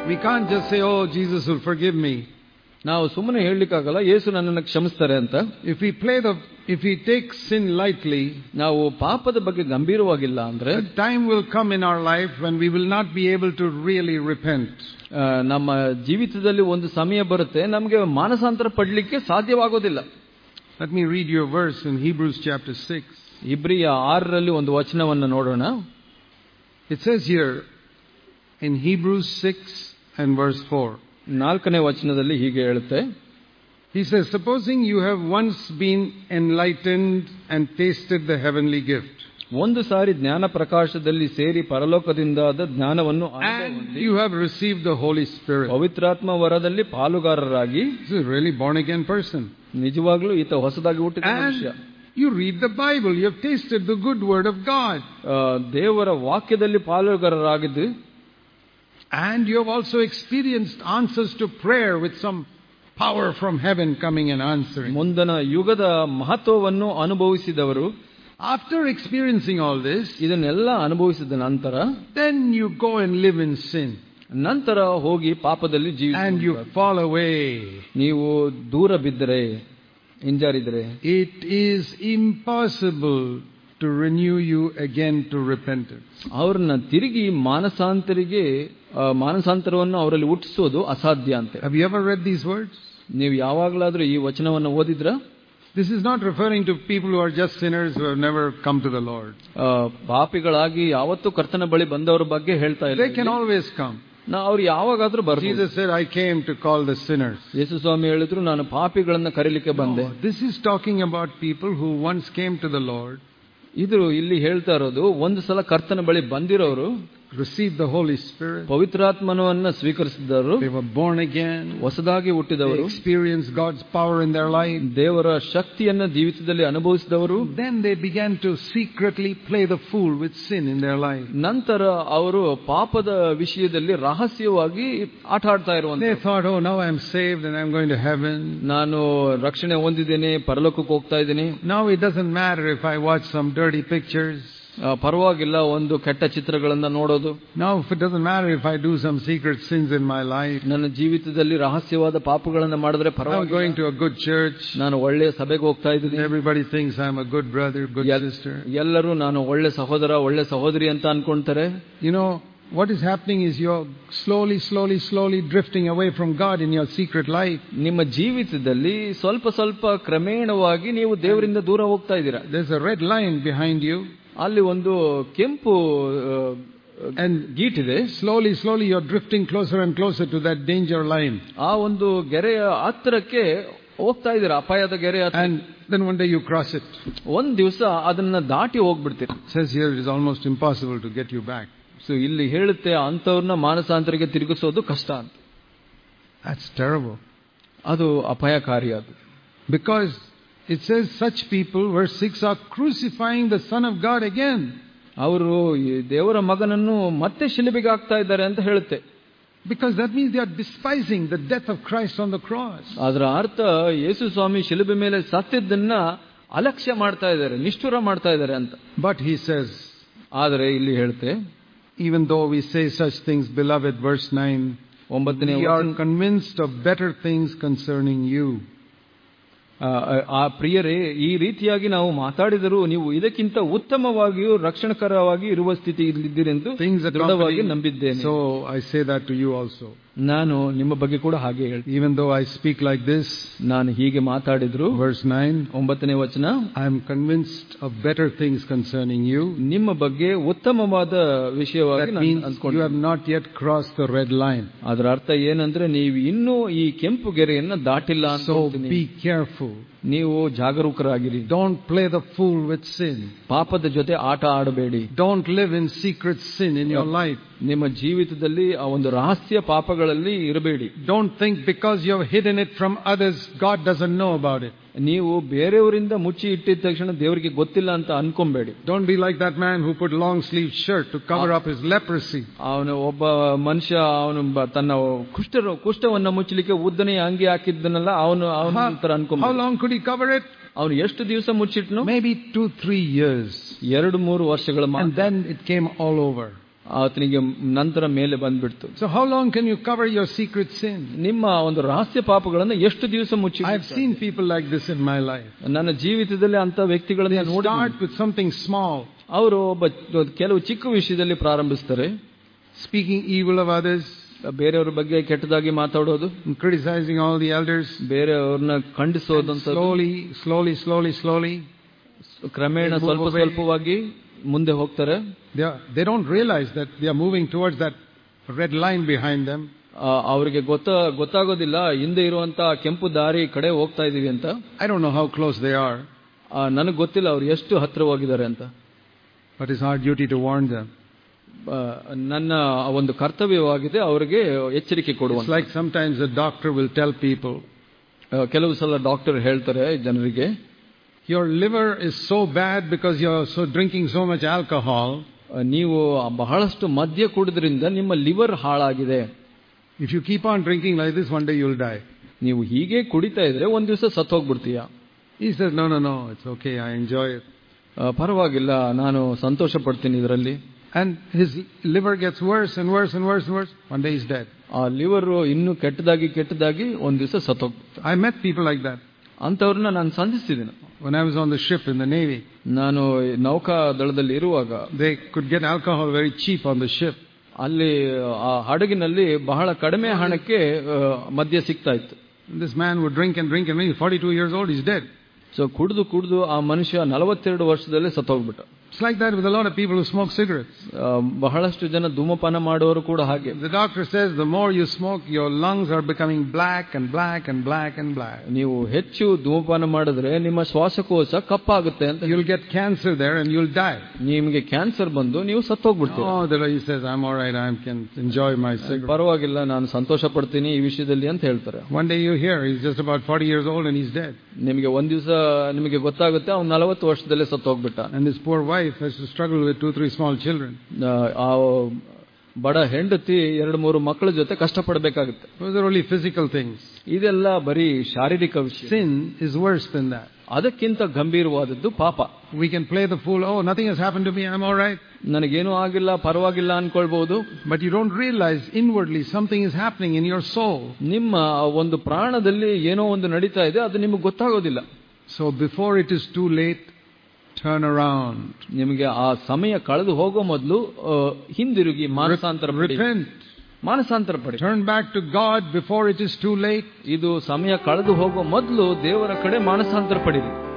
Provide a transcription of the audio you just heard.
We can't just say, oh, Jesus will forgive me. ನಾವು ಸುಮ್ಮನೆ ಹೇಳಲಿಕ್ಕಾಗಲ್ಲ ಯೇಸು ನನ್ನನ್ನು ಕ್ಷಮಿಸ್ತಾರೆ ಅಂತ If we play the, if we take sin lightly, ನಾವು ಪಾಪದ ಬಗ್ಗೆ ಗಂಭೀರವಾಗಿಲ್ಲ ಅಂದ್ರೆ a time will come in our life when we will not be able to really repent. ಆ, ನಮ್ಮ ಜೀವಿತದಲ್ಲಿ ಒಂದು ಸಮಯ ಬರುತ್ತೆ ನಮಗೆ ಮಾನಸಾಂತರ ಪಡ್ಲಿಕ್ಕೆ ಸಾಧ್ಯವಾಗೋದಿಲ್ಲ Let me read you a verse in Hebrews chapter 6. ಇಬ್ರಿಯ ಆರರಲ್ಲಿ ಒಂದು ವಚನವನ್ನು ನೋಡೋಣ It says here in Hebrews 6 and verse 4. ನಾಲ್ಕನೇ ವಚನದಲ್ಲಿ ಹೀಗೆ ಹೇಳುತ್ತೆ He says, Supposing you have once been enlightened and tasted the heavenly gift, ಒಂದು ಸಾರಿ ಜ್ಞಾನ ಪ್ರಕಾಶದಲ್ಲಿ ಸೇರಿ ಪರಲೋಕದಿಂದಾದ ಜ್ಞಾನವನ್ನು ಅನುಭವ and ಹೊಂದಿ, you have received the Holy Spirit. ಪವಿತ್ರಾತ್ಮ ವರದಲ್ಲಿ ಪಾಲುಗಾರರಾಗಿ This is a really born again person. ನಿಜವಾಗ್ಲೂ ಈತ ಹೊಸದಾಗಿ ಹುಟ್ಟಿದ ಮನುಷ್ಯ And you read the Bible, you have tasted the good word of God, ಆ, ದೇವರ ವಾಕ್ಯದಲ್ಲಿ ಪಾಲುಗಾರರಾಗಿದ್ದು and you have also experienced answers to prayer with some power from heaven coming and answering. ಮುಂದನ ಯುಗದ ಮಹತ್ವವನ್ನು ಅನುಭವಿಸಿದವರು After experiencing all this, ಇದನ್ನೆಲ್ಲ ಅನುಭವಿಸಿದ ನಂತರ then you go and live in sin, ನಂತರ ಹೋಗಿ ಪಾಪದಲ್ಲಿ and you ಜೀವಿಸ fall away. ನೀವು ದೂರ ಬಿದ್ದರೆ ಹಿಂಜಾರಿದ್ರೆ It is impossible to renew you again to repentance. ಅವ್ರನ್ನ ತಿರುಗಿ ಮಾನಸಾಂತರಿಗೆ ಆ, ಮಾನಸಾಂತರವನ್ನು ಅವರಲ್ಲಿ ಹುಟ್ಟಿಸೋದು ಅಸಾಧ್ಯ ಅಂತೆ Have you ever read these words? ನೀವು ಯಾವಾಗಲಾದ್ರೂ ಈ ವಚನವನ್ನು ಓದಿದ್ರ This is not referring to people who are just sinners who have never come to the Lord. ಪಾಪಿಗಳಾಗಿ ಯಾವತ್ತೂ ಕರ್ತನ ಬಳಿ ಬಂದವರ ಬಗ್ಗೆ ಹೇಳ್ತಾ They can ಇಲ್ಲ always come. ನಾ ಅವ್ರು ಯಾವಾಗಾದ್ರೂ ಬರ್ಬೋದು Jesus said, I came to call the sinners. ಯೇಸು ಸ್ವಾಮಿ ಹೇಳಿದ್ರು ನಾನು ಪಾಪಿಗಳನ್ನ ಕರೀಲಿಕ್ಕೆ ಬಂದೆ No, this is talking about people who once came to the Lord, ಇದು ಇಲ್ಲಿ ಹೇಳ್ತಾ ಇರೋದು ಒಂದು ಸಲ ಕರ್ತನ ಬಳಿ ಬಂದಿರೋರು received the Holy Spirit, ಪವಿತ್ರಾತ್ಮನವನ್ನ ಸ್ವೀಕರಿಸಿದವರು they were born again, ಹೊಸದಾಗಿ they ಹುಟ್ಟಿದವರು experienced God's power in their life. ದೇವರ ಶಕ್ತಿಯನ್ನ ಜೀವಿತದಲ್ಲಿ ಅನುಭವಿಸಿದವರು Then they began to secretly play the fool with sin in their life. ನಂತರ ಅವರು ಪಾಪದ ವಿಷಯದಲ್ಲಿ ರಹಸ್ಯವಾಗಿ ಆಟ ಆಡ್ತಾ ಇರುವಂತ They thought, oh, now I'm saved and I'm going to heaven. ನಾನು ರಕ್ಷಣೆ ಹೊಂದಿದ್ದೇನೆ ಪರಲೋಕಕ್ಕೆ ಹೋಗ್ತಾ ಇದ್ದೀನಿ Now it doesn't matter if I watch some dirty pictures. ಆ, ಪರವಾಗಿಲ್ಲ ಒಂದು ಕೆಟ್ಟ ಚಿತ್ರಗಳನ್ನ ನೋಡೋದು Now if it doesn't matter if I do some secret sins in my life. ನನ್ನ ಜೀವಿತದಲ್ಲಿ ರಹಸ್ಯವಾದ ಪಾಪಗಳನ್ನ ಮಾಡಿದ್ರೆ I'm ಪರವಾಗಿಲ್ಲ going to a good church. ನಾನು ಒಳ್ಳೆ ಸಭೆಗೆ ಹೋಗ್ತಾ ಇದ್ದೀನಿ Everybody thinks I'm a good brother, good ಎಲ್- sister. ಎಲ್ಲರೂ ನಾನು ಒಳ್ಳೆ ಸಹೋದರ ಒಳ್ಳೆ ಸಹೋದರಿ ಅಂತ ಅನ್ಕೊಂತಾರೆ You know, what is happening is you're slowly, slowly, slowly drifting away from God in your secret life. ನಿಮ್ಮ ಜೀವಿತದಲ್ಲಿ ಸ್ವಲ್ಪ ಸ್ವಲ್ಪ ಕ್ರಮೇಣವಾಗಿ ನೀವು ದೇವರಿಂದ ದೂರ ಹೋಗ್ತಾ ಇದ್ದೀರಾ There's a red line behind you, ಅಲ್ಲಿ ಒಂದು ಕೆಂಪು ಆ, and ಗೀಟಿದೆ slowly, slowly you're drifting closer and closer to that danger line. ಆ ಒಂದು ಗೆರೆಯ ಹತ್ತಿರಕ್ಕೆ ಹೋಗ್ತಾ ಇದ್ದೀರಾ ಅಪಾಯದ ಗೆರೆ ಹತ್ರ. And then one day you cross it. ಒಂದ್ ದಿವಸ ಅದನ್ನ ದಾಟಿ ಹೋಗ್ಬಿಡ್ತೀರಿ It says here it is almost impossible to get you back. So ಇಲ್ಲಿ ಹೇಳುತ್ತೆ ಅಂತವ್ರನ್ನ ಮಾನಸಾಂತರಿಗೆ ತಿರುಗಿಸೋದು ಕಷ್ಟ ಅಂತ That's terrible. ಅದು ಅಪಾಯಕಾರಿ ಅದು Because it says such people, verse 6, are crucifying the Son of God again. ಅವರು ಈ ದೇವರ ಮಗನನ್ನು ಮತ್ತೆ ಶಿಲುಬೆಗೆ ಹಾಕ್ತಾ ಇದ್ದಾರೆ ಅಂತ ಹೇಳುತ್ತೆ Because that means they are despising the death of Christ on the cross. ಅದರ ಅರ್ಥ ಯೇಸು ಸ್ವಾಮಿ ಶಿಲುಬೆ ಮೇಲೆ ಸತ್ತಿದ್ದನ್ನ ಅಲಕ್ಷ್ಯ ಮಾಡ್ತಾ ಇದ್ದಾರೆ ನಿಷ್ಠುರ ಮಾಡ್ತಾ ಇದ್ದಾರೆ ಅಂತ But he says, ಆದರೆ ಇಲ್ಲಿ ಹೇಳುತ್ತೆ even though we say such things, beloved, verse 9, ಒಂಬತ್ತನೇ we are ವಚನ- convinced of better things concerning you. ಆ, ಆ ಪ್ರಿಯರೇ ಈ ರೀತಿಯಾಗಿ ನಾವು ಮಾತಾಡಿದರೂ ನೀವು ಇದಕ್ಕಿಂತ ಉತ್ತಮವಾಗಿಯೂ ರಕ್ಷಣಕರವಾಗಿ ಇರುವ ಸ್ಥಿತಿಯಲ್ಲಿದ್ದೀರೆಂದು Things that ದೃಢವಾಗಿ ನಂಬಿದ್ದೇನೆ So I say that to you also. ನಾನು ನಿಮ್ಮ ಬಗ್ಗೆ ಕೂಡ ಹಾಗೆ ಹೇಳ್ತೀನಿ Even though I speak like this, ನಾನು ಹೀಗೆ ಮಾತಾಡಿದ್ರು verse 9, ಒಂಬತ್ತನೇ ವಚನ I am convinced of better things concerning you. ನಿಮ್ಮ ಬಗ್ಗೆ ಉತ್ತಮವಾದ ವಿಷಯವಾಗಿ That ನಾನು means you ಅಂದ್ಕೊಂಡೆ have not yet crossed the red line. ಅದರ ಅರ್ಥ ಏನಂದ್ರೆ ನೀವು ಇನ್ನೂ ಈ ಕೆಂಪು ಗೆರೆಯನ್ನ ದಾಟಿಲ್ಲ ಅಂತ So ಹೇಳ್ತೀನಿ. be careful. ನೀವು ಜಾಗರೂಕರಾಗಿರಿ Don't play the fool with sin. ಪಾಪದ ಜೊತೆ ಆಟ ಆಡಬೇಡಿ Don't live in secret sin in your life. ನಿಮ್ಮ ಜೀವಿತದಲ್ಲಿ ಆ ಒಂದು ರಹಸ್ಯ ಪಾಪಗಳಲ್ಲಿ ಇರಬೇಡಿ Don't think because you have hidden it from others, God doesn't know about it. ನೀವು ಬೇರೆಯವರಿಂದ ಮುಚ್ಚಿ ಇಟ್ಟಿದ ತಕ್ಷಣ ದೇವರಿಗೆ ಗೊತ್ತಿಲ್ಲ ಅಂತ ಅನ್ಕೊಂಬೇಡಿ Don't be like that man who put long sleeve shirt to cover up his leprosy. ಅವನು ಒಬ್ಬ ಮನುಷ್ಯ ಅವನು ಬ- ತನ್ನ ಕುಷ್ಠ ಕುಷ್ಠವನ್ನ ಮುಚ್ಚಲಿಕ್ಕೆ ಉದ್ದನೆಯ ಅಂಗಿ ಹಾಕಿದ್ದನಲ್ಲ ಅವನು ಅವನ ತರ How ಅನ್ಕೊಂಡ long could he cover it? ಅವನು ಎಷ್ಟು ದಿವಸ ಮುಚ್ಚಿಟ್ನು Maybe two, three years. ಎರಡು ಮೂರು ವರ್ಷಗಳ And ಮಾತ್ರ then it came all over. ಆತನಿಗೆ ನಂತರ ಮೇಲೆ ಬಂದ್ಬಿಡ್ತು So how long can you cover your secret sin? ನಿಮ್ಮ ಒಂದು ರಹಸ್ಯ ಪಾಪಗಳನ್ನು ಎಷ್ಟು ದಿವಸ ಮುಚ್ಚಿ I've seen people like this in my life. ನನ್ನ ಜೀವಿತದಲ್ಲಿ ಅಂತ ವ್ಯಕ್ತಿಗಳನ್ನ They ನೋಡಿ start with something small, ಅವರು ಒಬ್ಬ ಕೆಲವು ಚಿಕ್ಕ ವಿಷಯದಲ್ಲಿ ಪ್ರಾರಂಭಿಸ್ತಾರೆ speaking evil of others, ಬೇರೆಯವ್ರ ಬಗ್ಗೆ ಕೆಟ್ಟದಾಗಿ ಮಾತಾಡೋದು and criticizing all the elders. ಬೇರೆಯವ್ರನ್ನ ಖಂಡಿಸೋದಂತ Slowly, slowly, slowly, slowly. ಕ್ರಮೇಣ ಸ್ವಲ್ಪ ಸ್ವಲ್ಪವಾಗಿ ಮುಂದೆ ಹೋಗ್ತಾರೆ They, are, they don't realize that they are moving towards that red line behind them. ಆ, ಅವರಿಗೆ ಗೊತ್ತ ಗೊತ್ತಾಗೋದಿಲ್ಲ ಹಿಂದೆ ಇರುವಂತ ಕೆಂಪು ದಾರಿ ಕಡೆ ಹೋಗ್ತಾ ಇದೀವಿ ಅಂತ I don't know how close they are, ನನಗೆ ಗೊತ್ತಿಲ್ಲ ಅವ್ರು ಎಷ್ಟು ಹತ್ತಿರವಾಗಿದ್ದಾರೆ ಅಂತ but it's our duty to warn them. ಆ, ನನ್ನ ಒಂದು ಕರ್ತವ್ಯವಾಗಿದೆ ಅವರಿಗೆ ಎಚ್ಚರಿಕೆ It's ಕೊಡುವಂತ like sometimes a doctor will tell people, ಆ, ಕೆಲವು ಸಲ ಡಾಕ್ಟರ್ ಹೇಳ್ತಾರೆ ಜನರಿಗೆ Your liver is so bad because you're so drinking so much alcohol. ಆ, ನೀವು ಬಹಳಷ್ಟು ಮದ್ಯ ಕುಡಿದ್ರಿಂದ ನಿಮ್ಮ ಲಿವರ್ ಹಾಳಾಗಿದೆ If you keep on drinking like this, one day you'll die. ನೀವು ಹೀಗೆ ಕುಡಿತಾ ಇದ್ರೆ ಒಂದ್ ದಿವಸ ಸತ್ತೋಗ್ಬಿಡ್ತೀಯ He says, No, no, no, it's okay, I enjoy it. ಆ, ಪರವಾಗಿಲ್ಲ ನಾನು ಸಂತೋಷ ಪಡ್ತೀನಿ ಇದರಲ್ಲಿ And his liver gets worse and worse and worse and worse. One day he's dead. ಆ ಲಿವರ್ ಇನ್ನೂ ಕೆಟ್ಟದಾಗಿ ಕೆಟ್ಟದಾಗಿ ಒಂದ್ ದಿವಸ ಸತ್ತೋಗ್ಬಿಡ್ತು I met people like that ಅಂತವ್ರನ್ನ ನಾನು ಸಂಧಿಸಿದ್ದೀನಿ when I was on the ship in the Navy. ನಾನು ನೌಕಾ ದಳದಲ್ಲಿ ಇರುವಾಗ They could get alcohol very cheap on the ship. ಅಲ್ಲಿ ಆ ಹಡಗಿನಲ್ಲಿ ಬಹಳ ಕಡಿಮೆ ಹಣಕ್ಕೆ ಆ, ಮದ್ಯ ಸಿಗ್ತಾ ಇತ್ತು This man would drink and drink and when he's 42 years old, he's dead. So ಕುಡಿದು ಕುಡಿದು ಆ ಮನುಷ್ಯ ನಲವತ್ತೆರಡು ವರ್ಷದಲ್ಲೇ ಸತ್ತೋಗ್ಬಿಟ್ಟ It's like that with a lot of people who smoke cigarettes. ಆ, ಬಹಳಷ್ಟು ಜನ ಧೂಮಪಾನ ಮಾಡುವವರು ಕೂಡ ಹಾಗೆ The doctor says the more you smoke, your lungs are becoming black and black and black and black. ನೀವು ಹೆಚ್ಚು ಧೂಮಪಾನ ಮಾಡಿದ್ರೆ ನಿಮ್ಮ ಶ್ವಾಸಕೋಶ ಕಪ್ಪಾಗುತ್ತೆ ಅಂತ You'll get cancer there and you'll die. ನಿಮಗೆ ಕ್ಯಾನ್ಸರ್ ಬಂದು ನೀವು ಸತ್ತೋಗ್ಬಿಡ್ತೀರಿ Oh, the he says, I'm all right, I can enjoy my cigarette. ಪರವಾಗಿಲ್ಲ ನಾನು ಸಂತೋಷ ಪಡ್ತೀನಿ ಈ ವಿಷಯದಲ್ಲಿ ಅಂತ ಹೇಳ್ತಾರೆ One day you hear he's just about 40 years old and he's dead. ನಿಮಗೆ ಒಂದ್ ದಿವಸ ನಿಮಗೆ ಗೊತ್ತಾಗುತ್ತೆ ಅವ್ನು ನಲವತ್ತು ವರ್ಷದಲ್ಲೇ ಸತ್ತೋಗ್ಬಿಟ್ಟ And his poor wife has to struggle with two, three small children. ಆ, ಆ ಬಡ ಹೆಂಡತಿ ಎರಡು ಮೂರು ಮಕ್ಕಳ ಜೊತೆ ಕಷ್ಟಪಡಬೇಕಾಗುತ್ತೆ Those are only physical things. ಇದೆಲ್ಲ ಬರೀ ಶಾರೀರಿಕ ವಿಷಯ Sin is worse than that. ಅದಕ್ಕಿಂತ ಗಂಭೀರವಾದದ್ದು ಪಾಪ We can play the fool, oh, nothing has happened to me, I'm all right. ನನಗೇನೂ ಆಗಿಲ್ಲ ಪರವಾಗಿಲ್ಲ ಅನ್ಕೊಳ್ಬಹುದು But you don't realize inwardly something is happening in your soul. ನಿಮ್ಮ ಒಂದು ಪ್ರಾಣದಲ್ಲಿ ಏನೋ ಒಂದು ನಡೀತಾ ಇದೆ ಅದು ನಿಮಗೆ ಗೊತ್ತಾಗೋದಿಲ್ಲ So before it is too late, turn around. ನಿಮಗೆ ಆ ಸಮಯ ಕಳೆದು ಹೋಗೋ ಮೊದಲು ಆ, ಹಿಂದಿರುಗಿ ಮಾನಸಾಂತರ ಪಡಿ Repent. ಮಾನಸಾಂತರ ಪಡಿ Turn back to God before it is too late. ಇದು ಸಮಯ ಕಳೆದು ಹೋಗೋ ಮೊದಲು ದೇವರ ಕಡೆ ಮಾನಸಾಂತರ ಪಡಿರಿ